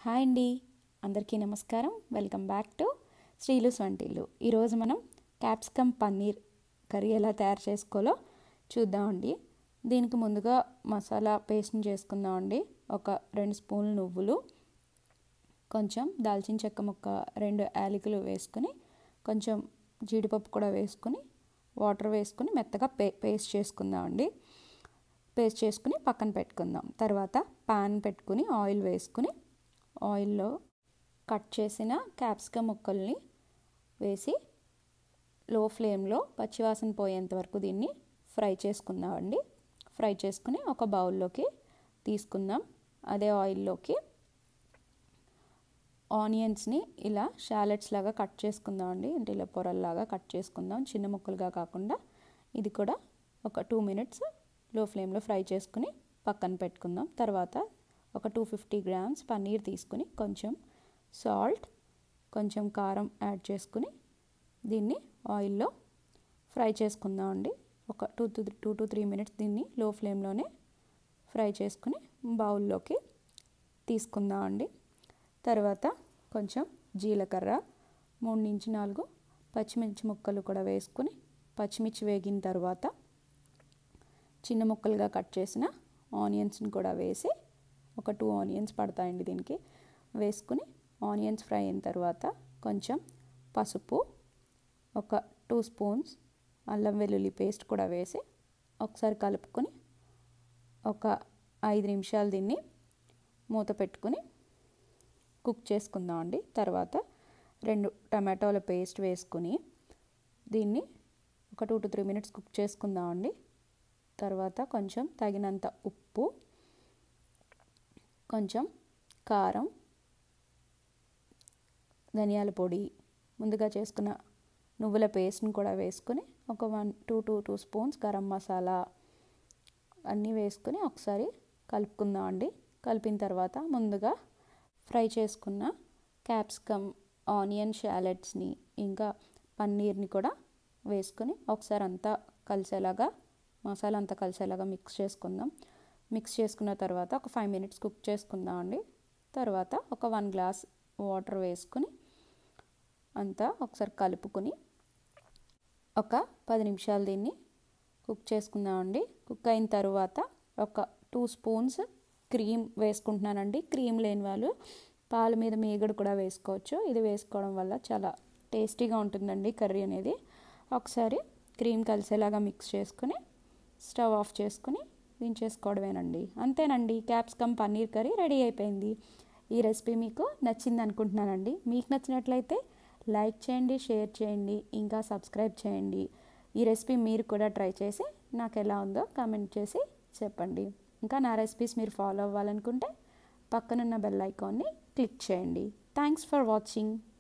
hi అండి అందరికీ నమస్కారం వెల్కమ్ బ్యాక్ టు శ్రీలుస్ వంటిల్లు ఈరోజు మనం క్యాప్సికమ్ పన్నీర్ కర్రీ ఎలా తయారు చేసుకోవాలో చూద్దామండి దీనికి ముందుగా మసాలా పేస్ట్ని చేసుకుందామండి ఒక రెండు స్పూన్లు నువ్వులు కొంచెం దాల్చిన చెక్క ముక్క రెండు యాలకులు వేసుకుని కొంచెం జీడిపప్పు కూడా వేసుకుని వాటర్ వేసుకుని మెత్తగా పే పేస్ట్ చేసుకుందామండి పేస్ట్ చేసుకుని పక్కన పెట్టుకుందాం తర్వాత పాన్ పెట్టుకుని ఆయిల్ వేసుకుని ఆయిల్లో కట్ చేసిన క్యాప్సికమ్ ముక్కల్ని వేసి లో ఫ్లేమ్లో పచ్చివాసన పోయేంత వరకు దీన్ని ఫ్రై చేసుకుందామండి ఫ్రై చేసుకుని ఒక బౌల్లోకి తీసుకుందాం అదే ఆయిల్లోకి ఆనియన్స్ని ఇలా షాలెట్స్ లాగా కట్ చేసుకుందామండి అంటే ఇలా పొరల్లాగా కట్ చేసుకుందాం చిన్న ముక్కలుగా కాకుండా ఇది కూడా ఒక టూ మినిట్స్ లో ఫ్లేమ్లో ఫ్రై చేసుకుని పక్కన పెట్టుకుందాం తర్వాత ఒక టూ ఫిఫ్టీ గ్రామ్స్ పన్నీర్ తీసుకుని కొంచెం సాల్ట్ కొంచెం కారం యాడ్ చేసుకుని దీన్ని ఆయిల్లో ఫ్రై చేసుకుందాం అండి ఒక two to two to three minutes దీన్ని లో ఫ్లేమ్లోనే ఫ్రై చేసుకుని బౌల్లోకి తీసుకుందాం అండి తర్వాత కొంచెం జీలకర్ర మూడు నుంచి నాలుగు పచ్చిమిర్చి ముక్కలు కూడా వేసుకుని పచ్చిమిర్చి వేగిన తర్వాత చిన్న ముక్కలుగా కట్ చేసిన ఆనియన్స్ని కూడా వేసి ఒక టూ ఆనియన్స్ పడతాయండి దీనికి వేసుకుని ఆనియన్స్ ఫ్రై అయిన తర్వాత కొంచెం పసుపు ఒక టూ స్పూన్స్ అల్లం వెల్లుల్లి పేస్ట్ కూడా వేసి ఒకసారి కలుపుకొని ఒక ఐదు నిమిషాలు దీన్ని మూత పెట్టుకుని కుక్ చేసుకుందాం అండి తర్వాత రెండు టమాటోల పేస్ట్ వేసుకుని దీన్ని ఒక two to three minutes cook చేసుకుందాం అండి తర్వాత కొంచెం తగినంత ఉప్పు కొంచెం కారం ధనియాల పొడి ముందుగా చేసుకున్న నువ్వుల పేస్ట్ని కూడా వేసుకుని ఒక one two two two spoons garam masala అన్నీ వేసుకుని ఒకసారి కలుపుకుందాం అండి కలిపిన తర్వాత ముందుగా ఫ్రై చేసుకున్న క్యాప్సికమ్ ఆనియన్ షాలెట్స్ని ఇంకా పన్నీర్ని కూడా వేసుకొని ఒకసారి అంతా కలిసేలాగా మసాలా అంతా కలిసేలాగా మిక్స్ చేసుకుందాం మిక్స్ చేసుకున్న తర్వాత ఒక ఫైవ్ మినిట్స్ కుక్ చేసుకుందాం అండి తర్వాత ఒక వన్ గ్లాస్ వాటర్ వేసుకుని అంతా ఒకసారి కలుపుకొని ఒక పది నిమిషాలు దీన్ని కుక్ చేసుకుందామండి కుక్ అయిన తర్వాత ఒక టూ స్పూన్స్ క్రీమ్ వేసుకుంటున్నానండి క్రీమ్ లేని వాళ్ళు పాల మీద మీగడ కూడా వేసుకోవచ్చు ఇది వేసుకోవడం వల్ల చాలా టేస్టీగా ఉంటుందండి కర్రీ అనేది ఒకసారి క్రీమ్ కలిసేలాగా మిక్స్ చేసుకుని స్టవ్ ఆఫ్ చేసుకుని దించేసుకోవడమేనండి అంతేనండి క్యాప్సికమ్ పన్నీర్ కర్రీ రెడీ అయిపోయింది ఈ రెసిపీ మీకు నచ్చింది అనుకుంటున్నానండి మీకు నచ్చినట్లయితే లైక్ చేయండి షేర్ చేయండి ఇంకా సబ్స్క్రైబ్ చేయండి ఈ రెసిపీ మీరు కూడా ట్రై చేసి నాకు ఎలా ఉందో కామెంట్ చేసి చెప్పండి ఇంకా నా రెసిపీస్ మీరు ఫాలో అవ్వాలనుకుంటే పక్కనున్న బెల్ ఐకాన్ని క్లిక్ చేయండి థ్యాంక్స్ ఫర్ వాచింగ్